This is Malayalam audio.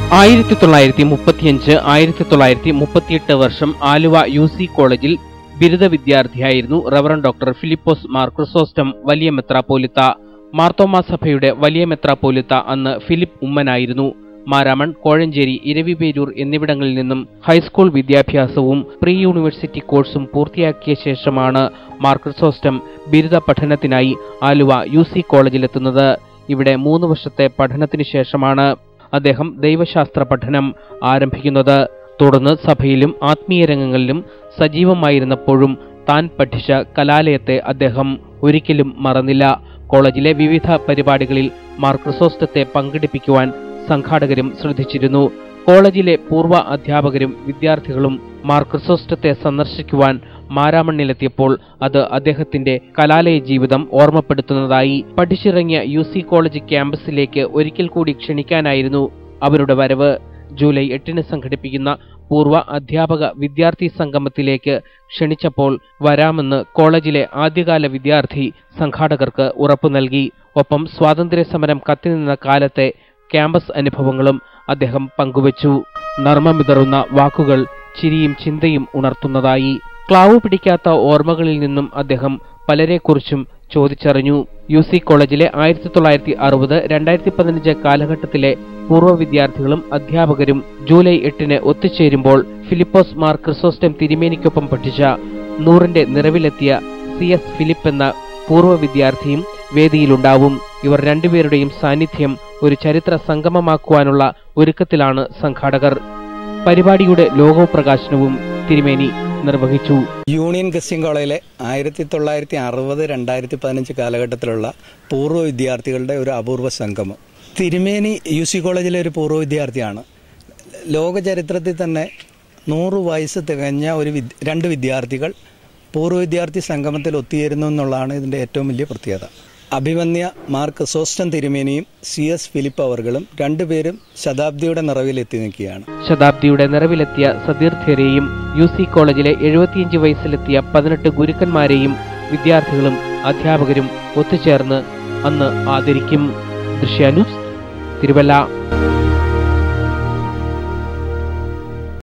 ആയിരത്തി തൊള്ളായിരത്തി മുപ്പത്തിയഞ്ച് ആയിരത്തി തൊള്ളായിരത്തി മുപ്പത്തിയെട്ട് വർഷം ആലുവ യു സി കോളേജിൽ ബിരുദ വിദ്യാർത്ഥിയായിരുന്നു റവറൻ ഡോക്ടർ ഫിലിപ്പോസ് മാർ ക്രിസോസ്റ്റം വലിയ മെത്രാപ്പോലിത്ത മാർത്തോമാ സഭയുടെ വലിയ മെത്രാപ്പോലിത്ത അന്ന് ഫിലിപ്പ് ഉമ്മനായിരുന്നു മാരാമൺ കോഴഞ്ചേരി ഇരവിപേരൂർ എന്നിവിടങ്ങളിൽ നിന്നും ഹൈസ്കൂൾ വിദ്യാഭ്യാസവും പ്രീ യൂണിവേഴ്സിറ്റി കോഴ്സും പൂർത്തിയാക്കിയ ശേഷമാണ് മാർ ക്രിസോസ്റ്റം ബിരുദ പഠനത്തിനായി ആലുവ യു സി കോളേജിലെത്തുന്നത് ഇവിടെ മൂന്ന് വർഷത്തെ പഠനത്തിന് ശേഷമാണ് അദ്ദേഹം ദൈവശാസ്ത്ര പഠനം ആരംഭിക്കുന്നത് തുടർന്ന് സഭയിലും ആത്മീയ രംഗങ്ങളിലും സജീവമായിരുന്നപ്പോഴും താൻ പഠിച്ച കലാലയത്തെ അദ്ദേഹം ഒരിക്കലും മറന്നില്ല കോളേജിലെ വിവിധ പരിപാടികളിൽ മാർ ക്രിസോസ്റ്റത്തെ പങ്കെടുപ്പിക്കുവാൻ സംഘാടകരും ശ്രദ്ധിച്ചിരുന്നു കോളേജിലെ പൂർവ്വ അധ്യാപകരും വിദ്യാർത്ഥികളും മാർ ക്രിസോസ്റ്റത്തെ സന്ദർശിക്കുവാൻ മാരാമണ്ണിലെത്തിയപ്പോൾ അത് അദ്ദേഹത്തിന്റെ കലാലയ ജീവിതം ഓർമ്മപ്പെടുത്തുന്നതായി പഠിച്ചിറങ്ങിയ യു സി കോളേജ് ക്യാമ്പസിലേക്ക് ഒരിക്കൽ കൂടി ക്ഷണിക്കാനായിരുന്നു അവരുടെ വരവ് ജൂലൈ എട്ടിന് സംഘടിപ്പിക്കുന്ന പൂർവ്വ അധ്യാപക വിദ്യാർത്ഥി സംഗമത്തിലേക്ക് ക്ഷണിച്ചപ്പോൾ വരാമെന്ന് കോളേജിലെ ആദ്യകാല വിദ്യാർത്ഥി സംഘാടകർക്ക് ഉറപ്പു നൽകി ഒപ്പം സ്വാതന്ത്ര്യ സമരം കത്തിനിന്ന കാലത്തെ ക്യാമ്പസ് അനുഭവങ്ങളും അദ്ദേഹം പങ്കുവച്ചു നർമ്മമിതറുന്ന വാക്കുകൾ ചിരിയും ചിന്തയും ഉണർത്തുന്നതായി ക്ലാവ് പിടിക്കാത്ത ഓർമ്മകളിൽ നിന്നും അദ്ദേഹം പലരെക്കുറിച്ചും ചോദിച്ചറിഞ്ഞു യു സി കോളേജിലെ ആയിരത്തി തൊള്ളായിരത്തി അറുപത് രണ്ടായിരത്തി പതിനഞ്ച് കാലഘട്ടത്തിലെ പൂർവ്വ വിദ്യാർത്ഥികളും അധ്യാപകരും ജൂലൈ എട്ടിന് ഒത്തുചേരുമ്പോൾ ഫിലിപ്പോസ് മാർ ക്രിസോസ്റ്റം തിരുമേനിക്കൊപ്പം പഠിച്ച നൂറിന്റെ നിറവിലെത്തിയ സി എസ് ഫിലിപ്പ് എന്ന പൂർവ്വ വിദ്യാർത്ഥിയും വേദിയിലുണ്ടാവും ഇവർ രണ്ടുപേരുടെയും സാന്നിധ്യം ഒരു ചരിത്ര സംഗമമാക്കുവാനുള്ള ഒരുക്കത്തിലാണ് സംഘാടകർ പരിപാടിയുടെ ലോഗോ പ്രകാശനവും തിരുമേനി നിർവഹിച്ചു യൂണിയൻ ക്രിസ്ത്യൻ കോളേജിലെ ആയിരത്തി തൊള്ളായിരത്തി അറുപത് രണ്ടായിരത്തി പതിനഞ്ച് കാലഘട്ടത്തിലുള്ള പൂർവ്വ വിദ്യാർത്ഥികളുടെ ഒരു അപൂർവ സംഗമം തിരുമേനി യു സി കോളേജിലെ ഒരു പൂർവ്വ വിദ്യാർത്ഥിയാണ് ലോക ചരിത്രത്തിൽ തന്നെ നൂറ് വയസ്സ് തികഞ്ഞ ഒരു വിദ് രണ്ട് വിദ്യാർത്ഥികൾ പൂർവ്വ വിദ്യാർത്ഥി സംഗമത്തിൽ ഒത്തുചേരുന്നു എന്നുള്ളതാണ് ഇതിൻ്റെ ഏറ്റവും വലിയ പ്രത്യേകത അഭിമന്യ മാർ ക്രിസോസ്റ്റം തിരുമേനിയും സി എസ് ഫിലിപ്പ് അവർകളും രണ്ടുപേരും ശതാബ്ദിയുടെ നിറവിൽ എത്തി നിൽക്കുകയാണ് ശതാബ്ദിയുടെ നിറവിലെത്തിയ സതീർത്ഥ്യരെയും യു സി കോളേജിലെ എഴുപത്തിയഞ്ച് വയസ്സിലെത്തിയ പതിനെട്ട് ഗുരുക്കന്മാരെയും വിദ്യാർത്ഥികളും അധ്യാപകരും ഒത്തുചേർന്ന് അന്ന് ആദരിക്കും ദൃശ്യാനുസ് തിരുവല്ല